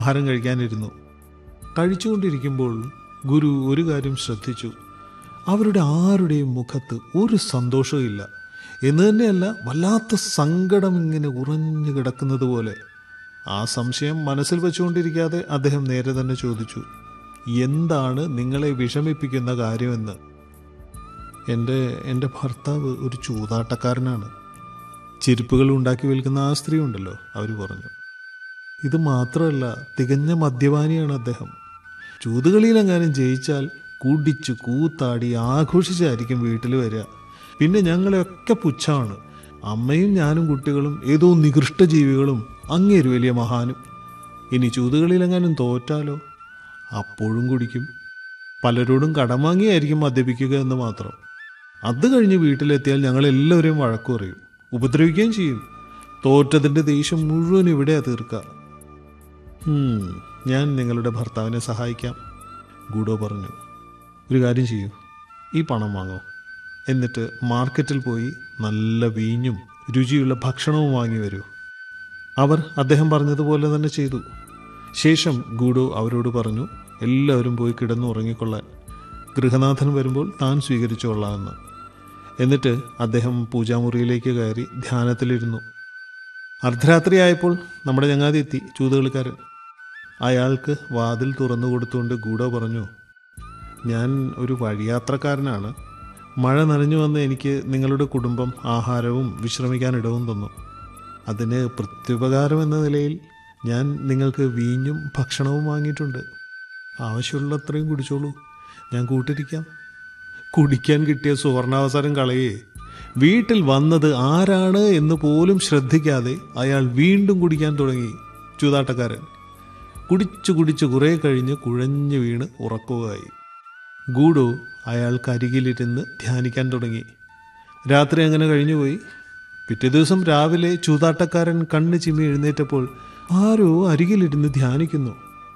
ആഹാരം കഴിക്കാനിരുന്നു കഴിച്ചുകൊണ്ടിരിക്കുമ്പോൾ ഗുരു ഒരു കാര്യം ശ്രദ്ധിച്ചു അവരുടെ ആരുടെയും മുഖത്ത് ഒരു സന്തോഷവും ഇല്ല എന്ന് തന്നെയല്ല വല്ലാത്ത സങ്കടം ഇങ്ങനെ ഉറഞ്ഞു കിടക്കുന്നത് പോലെ ആ സംശയം മനസ്സിൽ വെച്ചുകൊണ്ടിരിക്കാതെ അദ്ദേഹം നേരെ തന്നെ ചോദിച്ചു എന്താണ് നിങ്ങളെ വിഷമിപ്പിക്കുന്ന കാര്യമെന്ന് എൻ്റെ എൻ്റെ ഭർത്താവ് ഒരു ചൂതാട്ടക്കാരനാണ് ചെരുപ്പുകൾ ഉണ്ടാക്കി വിൽക്കുന്ന ആ സ്ത്രീ ഉണ്ടല്ലോ അവർ പറഞ്ഞു ഇത് മാത്രമല്ല തികഞ്ഞ മദ്യപാനിയാണ് അദ്ദേഹം ചൂതുകളിയിലെങ്ങാനും ജയിച്ചാൽ കുടിച്ച് കൂത്താടി ആഘോഷിച്ചായിരിക്കും വീട്ടിൽ വരിക പിന്നെ ഞങ്ങളെയൊക്കെ പുച്ഛമാണ് അമ്മയും ഞാനും കുട്ടികളും ഏതോ നികൃഷ്ട ജീവികളും അങ്ങേരു വലിയ മഹാനും ഇനി ചൂതുകളിലെങ്ങാനും തോറ്റാലോ അപ്പോഴും കുടിക്കും പലരോടും കടം വാങ്ങിയായിരിക്കും മദ്യപിക്കുക എന്ന് മാത്രം അത് കഴിഞ്ഞ് വീട്ടിലെത്തിയാൽ ഞങ്ങൾ എല്ലാവരെയും വഴക്കു പറയും ഉപദ്രവിക്കുകയും ചെയ്യും തോറ്റതിൻ്റെ ദേഷ്യം മുഴുവൻ ഇവിടെയാ തീർക്കുക "ഹും, ഞാൻ നിങ്ങളുടെ ഭർത്താവിനെ സഹായിക്കാം ഗൂഡോ പറഞ്ഞു ഒരു കാര്യം ചെയ്യൂ ഈ പണം വാങ്ങൂ എന്നിട്ട് മാർക്കറ്റിൽ പോയി നല്ല വീഞ്ഞും രുചിയുള്ള ഭക്ഷണവും വാങ്ങി വരൂ അവർ അദ്ദേഹം പറഞ്ഞതുപോലെ തന്നെ ചെയ്തു ശേഷം ഗൂഡോ അവരോട് പറഞ്ഞു എല്ലാവരും പോയി കിടന്നു ഉറങ്ങിക്കൊള്ളാൻ ഗൃഹനാഥൻ വരുമ്പോൾ താൻ സ്വീകരിച്ചുകൊള്ളാമെന്ന് എന്നിട്ട് അദ്ദേഹം പൂജാമുറിയിലേക്ക് കയറി ധ്യാനത്തിലിരുന്നു അർദ്ധരാത്രിയായപ്പോൾ നമ്മുടെ ചങ്ങാതി എത്തി ചൂതുകളിക്കാരൻ അയാൾക്ക് വാതിൽ തുറന്നു കൊടുത്തുകൊണ്ട് ഗൂഡോ പറഞ്ഞു ഞാൻ ഒരു വഴിയാത്രക്കാരനാണ് മഴ നനഞ്ഞു വന്ന് എനിക്ക് നിങ്ങളുടെ കുടുംബം ആഹാരവും വിശ്രമിക്കാൻ ഇടവും തന്നു അതിന് പ്രത്യുപകാരം എന്ന നിലയിൽ ഞാൻ നിങ്ങൾക്ക് വീഞ്ഞും ഭക്ഷണവും വാങ്ങിയിട്ടുണ്ട് ആവശ്യമുള്ളത്രയും കുടിച്ചോളൂ ഞാൻ കൂട്ടിരിക്കാം കുടിക്കാൻ കിട്ടിയ സുവർണാവസരം കളയേ വീട്ടിൽ വന്നത് ആരാണ് എന്ന് പോലും ശ്രദ്ധിക്കാതെ അയാൾ വീണ്ടും കുടിക്കാൻ തുടങ്ങി ചൂതാട്ടക്കാരൻ കുടിച്ചു കുടിച്ച് കുറെ കഴിഞ്ഞ് കുഴഞ്ഞു വീണ് ഉറക്കുകയായി ഗൂഡോ അയാൾക്കരികിലിരുന്ന് ധ്യാനിക്കാൻ തുടങ്ങി രാത്രി അങ്ങനെ കഴിഞ്ഞുപോയി പിറ്റേ ദിവസം രാവിലെ ചൂതാട്ടക്കാരൻ കണ്ണ് ചിമ്മി എഴുന്നേറ്റപ്പോൾ ആരോ അരികിലിരുന്ന് ധ്യാനിക്കുന്നു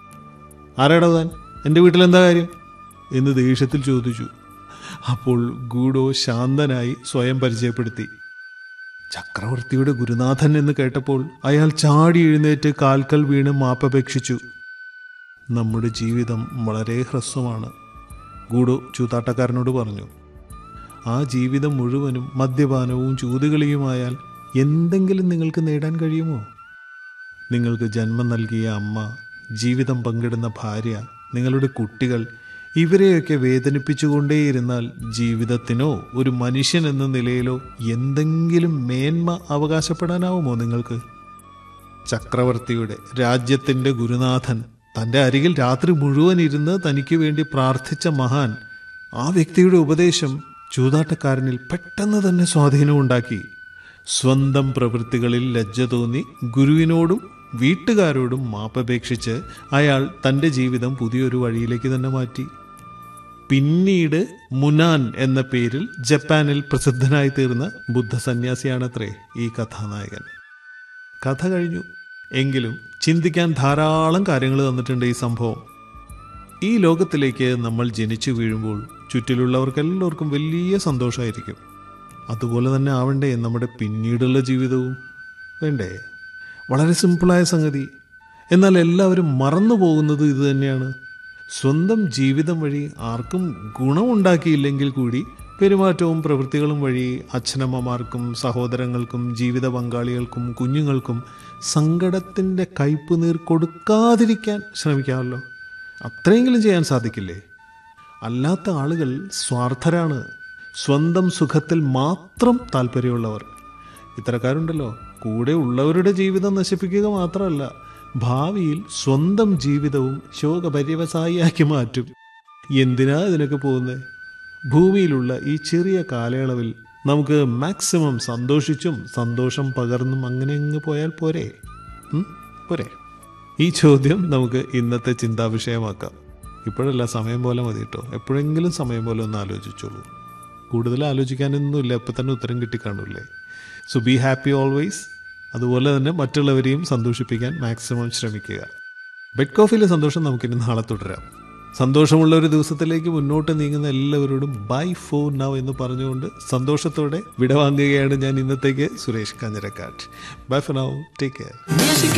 ആരാടാ താൻ എൻ്റെ വീട്ടിലെന്താ കാര്യം എന്ന് ദേഷ്യത്തിൽ ചോദിച്ചു അപ്പോൾ ഗൂഡോ ശാന്തനായി സ്വയം പരിചയപ്പെടുത്തി ചക്രവർത്തിയുടെ ഗുരുനാഥൻ എന്ന് കേട്ടപ്പോൾ അയാൾ ചാടി എഴുന്നേറ്റ് കാൽക്കൽ വീണ് മാപ്പപേക്ഷിച്ചു നമ്മുടെ ജീവിതം വളരെ ഹ്രസ്വമാണ് ഗൂഡോ ചൂതാട്ടക്കാരനോട് പറഞ്ഞു ആ ജീവിതം മുഴുവനും മദ്യപാനവും ചൂതുകളിയുമായാൽ എന്തെങ്കിലും നിങ്ങൾക്ക് നേടാൻ കഴിയുമോ നിങ്ങൾക്ക് ജന്മം നൽകിയ അമ്മ ജീവിതം പങ്കിടുന്ന ഭാര്യ നിങ്ങളുടെ കുട്ടികൾ ഇവരെയൊക്കെ വേദനിപ്പിച്ചുകൊണ്ടേയിരുന്നാൽ ജീവിതത്തിനോ ഒരു മനുഷ്യൻ എന്ന നിലയിലോ എന്തെങ്കിലും മേന്മ അവകാശപ്പെടാനാവുമോ നിങ്ങൾക്ക് ചക്രവർത്തിയുടെ രാജ്യത്തിന്റെ ഗുരുനാഥൻ തന്റെ അരികിൽ രാത്രി മുഴുവൻ ഇരുന്ന് തനിക്ക് വേണ്ടി പ്രാർത്ഥിച്ച മഹാൻ ആ വ്യക്തിയുടെ ഉപദേശം ചൂതാട്ടക്കാരനിൽ പെട്ടെന്ന് തന്നെ സ്വാധീനമുണ്ടാക്കി സ്വന്തം പ്രവൃത്തികളിൽ ലജ്ജ തോന്നി ഗുരുവിനോടും വീട്ടുകാരോടും മാപ്പപേക്ഷിച്ച് അയാൾ തന്റെ ജീവിതം പുതിയൊരു വഴിയിലേക്ക് തന്നെ മാറ്റി പിന്നീട് മുനാൻ എന്ന പേരിൽ ജപ്പാനിൽ പ്രസിദ്ധനായി തീർന്ന ബുദ്ധ സന്യാസിയാണത്രേ ഈ കഥാനായകൻ കഥ കഴിഞ്ഞു എങ്കിലും ചിന്തിക്കാൻ ധാരാളം കാര്യങ്ങൾ തന്നിട്ടുണ്ട് ഈ സംഭവം ഈ ലോകത്തിലേക്ക് നമ്മൾ ജനിച്ചു വീഴുമ്പോൾ ചുറ്റിലുള്ളവർക്ക് എല്ലാവർക്കും വലിയ സന്തോഷമായിരിക്കും അതുപോലെ തന്നെ ആവണ്ടേ നമ്മുടെ പിന്നീടുള്ള ജീവിതവും വേണ്ടേ വളരെ സിമ്പിളായ സംഗതി എന്നാൽ എല്ലാവരും മറന്നു പോകുന്നത് ഇത് തന്നെയാണ് സ്വന്തം ജീവിതം വഴി ആർക്കും ഗുണമുണ്ടാക്കിയില്ലെങ്കിൽ കൂടി പെരുമാറ്റവും പ്രവൃത്തികളും വഴി അച്ഛനമ്മമാർക്കും സഹോദരങ്ങൾക്കും ജീവിത പങ്കാളികൾക്കും കുഞ്ഞുങ്ങൾക്കും സങ്കടത്തിൻ്റെ കയ്പ് നീർ കൊടുക്കാതിരിക്കാൻ ശ്രമിക്കാമല്ലോ അത്രയെങ്കിലും ചെയ്യാൻ സാധിക്കില്ലേ അല്ലാത്ത ആളുകൾ സ്വാർത്ഥരാണ് സ്വന്തം സുഖത്തിൽ മാത്രം താല്പര്യമുള്ളവർ ഇത്തരക്കാരുണ്ടല്ലോ കൂടെ ഉള്ളവരുടെ ജീവിതം നശിപ്പിക്കുക മാത്രമല്ല ഭാവിയിൽ സ്വന്തം ജീവിതവും ശോകപര്യവസായിയാക്കി മാറ്റും എന്തിനാ ഇതിനൊക്കെ പോകുന്നത് ഭൂമിയിലുള്ള ഈ ചെറിയ കാലയളവിൽ നമുക്ക് മാക്സിമം സന്തോഷിച്ചും സന്തോഷം പകർന്നും അങ്ങനെ അങ്ങ് പോയാൽ പോരെ ഉം? പോരെ ഈ ചോദ്യം നമുക്ക് ഇന്നത്തെ ചിന്താ വിഷയമാക്കാം ഇപ്പോഴല്ല സമയം പോലെ മതി കേട്ടോ എപ്പോഴെങ്കിലും സമയം പോലെ ഒന്ന് ആലോചിച്ചോളൂ കൂടുതൽ ആലോചിക്കാനൊന്നുമില്ല ഇപ്പം തന്നെ ഉത്തരം കിട്ടിക്കാണൂല്ലേ സോ ബി ഹാപ്പി ഓൾവേസ് അതുപോലെ തന്നെ മറ്റുള്ളവരെയും സന്തോഷിപ്പിക്കാൻ മാക്സിമം ശ്രമിക്കുക ബെഡ് കോഫിയിലെ സന്തോഷം നമുക്കിനി നാളെ തുടരാം സന്തോഷമുള്ള ഒരു ദിവസത്തിലേക്ക് മുന്നോട്ട് നീങ്ങുന്ന എല്ലാവരോടും ബൈ ഫോർ നൗ എന്ന് പറഞ്ഞുകൊണ്ട് സന്തോഷത്തോടെ വിടവാങ്ങുകയാണ് ഞാൻ ഇന്നത്തേക്ക് Suresh Kanjirakkad bye for now take care